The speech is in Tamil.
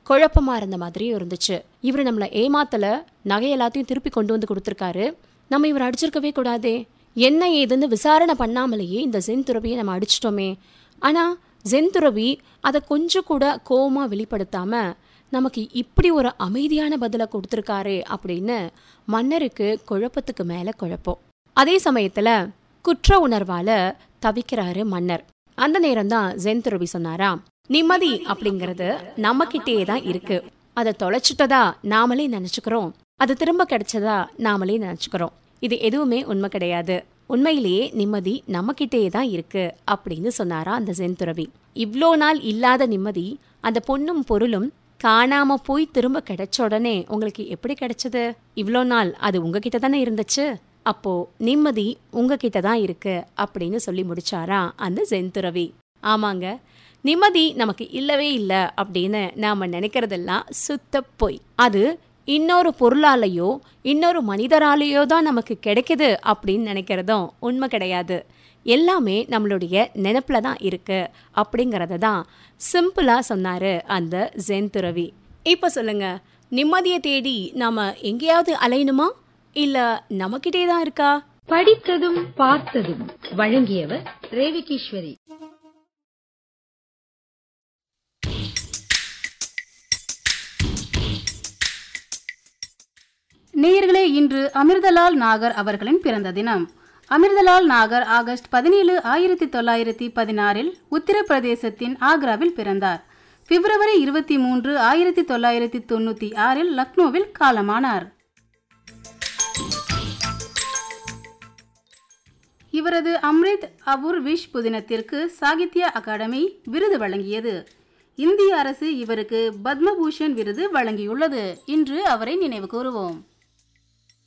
குழப்பமா இருந்த மாதிரியும் இருந்துச்சு இவர் நம்மள ஏமாத்தல நகை எல்லாத்தையும் திருப்பி கொண்டு வந்து கொடுத்துருக்காரு நம்ம இவர் அடிச்சிருக்கவே கூடாதே என்ன ஏதுன்னு விசாரணை பண்ணாமலேயே இந்த ஜென் துறவியை நம்ம அடிச்சிட்டோமே ஆனா ஜென் துறவி அதை கொஞ்சம் கூட கோவமா வெளிப்படுத்தாம நமக்கு இப்படி ஒரு அமைதியான பதிலை கொடுத்துருக்காரே அப்படின்னு மன்னருக்கு குழப்பத்துக்கு மேல குழப்பம் அதே சமயத்துல குற்ற உணர்வால தவிக்கிறாரு மன்னர் அந்த நேரம் தான் ஜென் துறவி சொன்னாராம் நிம்மதி அப்படிங்கறது நம்ம கிட்டேயே தான் இருக்கு அதை தொலைச்சிட்டதா நாமளே நினைச்சுக்கிறோம் அது திரும்ப கிடைச்சதா நாமளே நினைச்சுக்கிறோம் இது எதுவுமே உண்மை கிடையாது உண்மையிலேயே நிம்மதி நம்ம கிட்டேயே தான் இருக்கு அப்படின்னு சொன்னாரா அந்த ஜென் துறவி இவ்ளோ நாள் இல்லாத நிம்மதி அந்த பொண்ணும் பொருளும் காணாம போய் திரும்ப கிடைச்ச உடனே உங்களுக்கு எப்படி கிடைச்சது இவ்ளோ நாள் அது உங்ககிட்ட தானே இருந்துச்சு அப்போ நிம்மதி உங்ககிட்ட தான் இருக்கு அப்படின்னு சொல்லி முடிச்சாரா அந்த ஜென் துறவி ஆமாங்க நிம்மதி நமக்கு இல்லவே இல்லை அப்படின்னு நாம நினைக்கிறதெல்லாம் சுத்த பொய் அது இன்னொரு பொருளாலேயோ இன்னொரு மனிதராலேயோ தான் நமக்கு கிடைக்குது அப்படின்னு நினைக்கிறதும் உண்மை கிடையாது எல்லாமே நம்மளுடைய நினப்புல தான் இருக்கு அப்படிங்கறத தான் சிம்பிளா சொன்னாரு அந்த ஜென் துறவி இப்ப சொல்லுங்க நிம்மதியை தேடி நாம எங்கேயாவது அலையணுமா இல்ல நமக்கிட்டே தான் இருக்கா படித்ததும் பார்த்ததும் வழங்கியவர் ரேவகீஸ்வரி நேயர்களே இன்று அமிர்தலால் நாகர் அவர்களின் பிறந்த தினம் அமிர்தலால் நாகர் ஆகஸ்ட் பதினேழு ஆயிரத்தி தொள்ளாயிரத்தி பதினாறில் உத்தரப்பிரதேசத்தின் ஆக்ராவில் பிறந்தார் பிப்ரவரி இருபத்தி மூன்று ஆயிரத்தி தொள்ளாயிரத்தி தொண்ணூத்தி ஆறில் லக்னோவில் காலமானார் இவரது அம்ரித் அபுர் விஷ் புதினத்திற்கு சாகித்ய அகாடமி விருது வழங்கியது இந்திய அரசு இவருக்கு பத்மபூஷன் விருது வழங்கியுள்ளது இன்று அவரை நினைவு கூறுவோம்